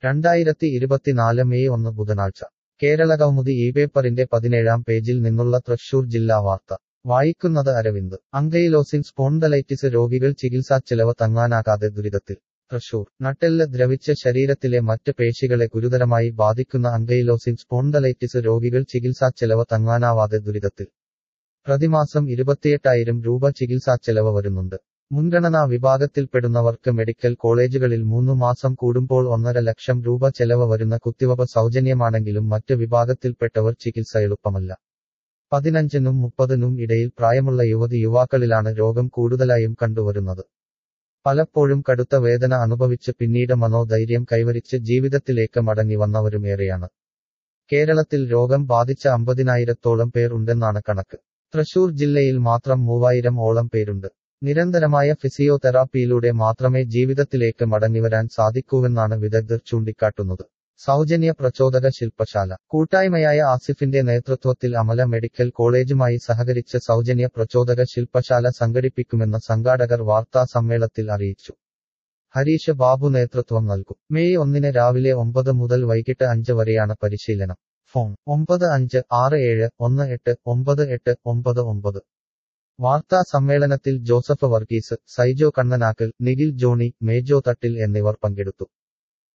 രണ്ടായിരത്തി ഇരുപത്തിനാല് മെയ് ഒന്ന് ബുധനാഴ്ച കേരളകൗമുദി ഈ പേപ്പറിന്റെ പതിനേഴാം പേജിൽ നിന്നുള്ള തൃശൂർ ജില്ലാ വാർത്ത വായിക്കുന്നത് അരവിന്ദ് അങ്കൈലോസിൻ സ്പോണ്ടലൈറ്റിസ് രോഗികൾ ചികിത്സാച്ചെലവ് താങ്ങാനാകാതെ ദുരിതത്തിൽ തൃശൂർ നട്ടെല്ല് ദ്രവിച്ച ശരീരത്തിലെ മറ്റ് പേശികളെ ഗുരുതരമായി ബാധിക്കുന്ന അങ്കൈലോസിൻ സ്പോണ്ടലൈറ്റിസ് രോഗികൾ ചികിത്സാച്ചെലവ് താങ്ങാനാവാതെ ദുരിതത്തിൽ പ്രതിമാസം ഇരുപത്തിയെട്ടായിരം രൂപ ചികിത്സാച്ചെലവ് വരുന്നുണ്ട് മുൻഗണനാ വിഭാഗത്തിൽപ്പെടുന്നവർക്ക് മെഡിക്കൽ കോളേജുകളിൽ മൂന്നു മാസം കൂടുമ്പോൾ ഒന്നര ലക്ഷം രൂപ ചെലവ് വരുന്ന കുത്തിവയ്പ് സൗജന്യമാണെങ്കിലും മറ്റ് വിഭാഗത്തിൽപ്പെട്ടവർ ചികിത്സ എളുപ്പമല്ല പതിനഞ്ചിനും മുപ്പതിനും ഇടയിൽ പ്രായമുള്ള യുവതി യുവാക്കളിലാണ് രോഗം കൂടുതലായും കണ്ടുവരുന്നത് പലപ്പോഴും കടുത്ത വേദന അനുഭവിച്ച് പിന്നീട് മനോധൈര്യം കൈവരിച്ച് ജീവിതത്തിലേക്ക് മടങ്ങി വന്നവരും ഏറെയാണ് കേരളത്തിൽ രോഗം ബാധിച്ച അമ്പതിനായിരത്തോളം പേർ ഉണ്ടെന്നാണ് കണക്ക് തൃശൂർ ജില്ലയിൽ മാത്രം മൂവായിരം ഓളം പേരുണ്ട് നിരന്തരമായ ഫിസിയോതെറാപ്പിയിലൂടെ മാത്രമേ ജീവിതത്തിലേക്ക് മടങ്ങിവരാൻ സാധിക്കൂവെന്നാണ് വിദഗ്ധർ ചൂണ്ടിക്കാട്ടുന്നത് സൗജന്യ പ്രചോദക ശില്പശാല കൂട്ടായ്മയായ ആസിഫിന്റെ നേതൃത്വത്തിൽ അമല മെഡിക്കൽ കോളേജുമായി സഹകരിച്ച് സൗജന്യ പ്രചോദക ശില്പശാല സംഘടിപ്പിക്കുമെന്ന് സംഘാടകർ വാർത്താ സമ്മേളനത്തിൽ അറിയിച്ചു ഹരീഷ് ബാബു നേതൃത്വം നൽകും മെയ് ഒന്നിന് രാവിലെ ഒമ്പത് മുതൽ വൈകിട്ട് അഞ്ച് വരെയാണ് പരിശീലനം ഫോൺ ഒമ്പത് അഞ്ച് ആറ് ഏഴ് ഒന്ന് എട്ട് ഒമ്പത് എട്ട് ഒമ്പത് ഒമ്പത് വാർത്താ സമ്മേളനത്തിൽ ജോസഫ് വർഗീസ് സൈജോ കണ്ണനാക്കൽ നിഖിൽ ജോണി മേജോ തട്ടിൽ എന്നിവർ പങ്കെടുത്തു